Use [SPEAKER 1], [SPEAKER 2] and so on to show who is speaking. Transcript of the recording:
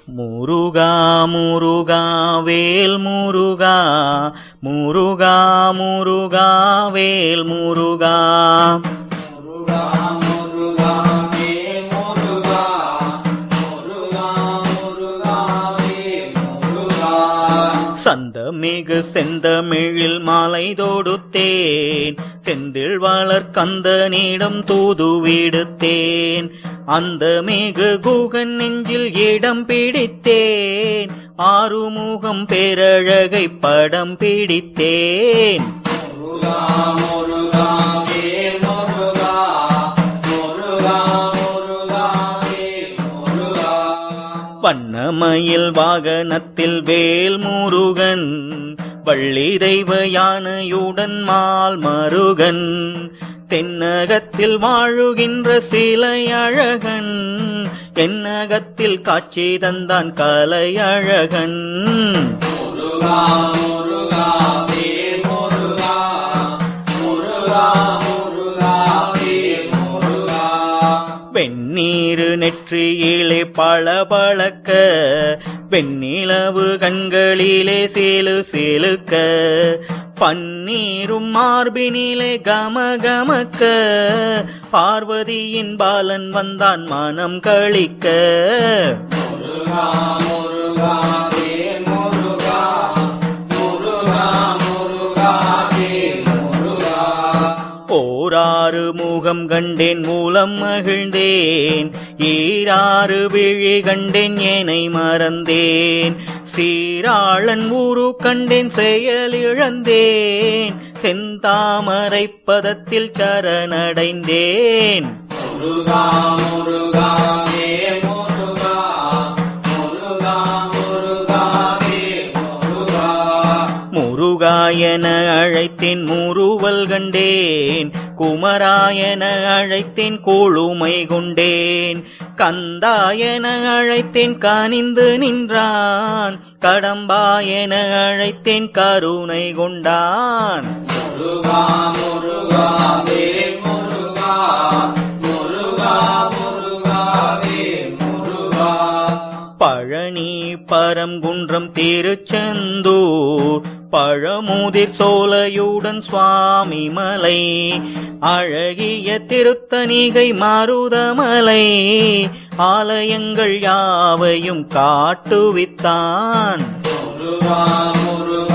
[SPEAKER 1] முருகா முருகா வேல் முருகா முருகா முருகா வேல் முருகா
[SPEAKER 2] முருகா முருகா வேல் முருகா முருகா முருகா வேல் முருகா
[SPEAKER 1] சந்தமிகு செந்தமிழில் மாலை தொடுத்தேன் செந்தில் வளர் கந்தனிடம் தூது விடுத்தேன் அந்த மிகு குகன் நெஞ்சில் இடம் பிடித்தேன் ஆறுமுகம் பேரழகை படம் பிடித்தேன்
[SPEAKER 2] முருகா முருகா வேல் முருகா முருகா முருகா வேல் முருகா
[SPEAKER 1] வண்ணமயில் வாகனத்தில் வேல் முருகன் வள்ளி தெய்வ யானையுடன் மால் மருகன் தென்னகத்தில் வாழுகின்ற சிலை அழகன் என்னகத்தில் காட்சி தந்தான் கலை அழகன்
[SPEAKER 2] முருகா முருகா வேல் முருகா முருகா முருகா வேல் முருகா
[SPEAKER 1] வெந்நீரு நெற்றியிலே பளபளக்க வெண்ணிலவு கண்களிலே சேலு சேலுக்க பன்னீரும் மார்பினிலே கம கமக்க பார்வதியின் பாலன் வந்தான் மனம் கழிக்க
[SPEAKER 2] முருகா முருகா வேல் முருகா முருகா முருகா வேல் முருகா
[SPEAKER 1] ஓராறு முகம் கண்டேன் மூலம் மகிழ்ந்தேன் ஈராறு விழி கண்டேன் ஏனை மறந்தேன் சீராளன் ஊரு கண்டேன் செயல் இழந்தேன் செந்தாமரை பதத்தில் சரணடைந்தேன்
[SPEAKER 2] முருகா முருகா வேல் முருகா முருகா முருகா வேல் முருகா
[SPEAKER 1] முருகாயன அழைத்தேன் முறுவல் கண்டேன் குமராயன அழைத்தேன் கோளுமை கொண்டேன் கந்தாயன அழைத்தேன் கனிந்து நின்றான் கடம்பாயன அழைத்தேன் கருணை கொண்டான்
[SPEAKER 2] முருகா முருகா வேல் முருகா முருகா முருகா வேல் முருகா
[SPEAKER 1] பழனி பரங்குன்றம் திருச்செந்தூர் பழமுதிர் சோலையுடன் சுவாமி மலை அழகிய திருத்தணிகை மருதமலை ஆலயங்கள் யாவையும் காட்டுவித்தான்
[SPEAKER 2] முருகா முருகா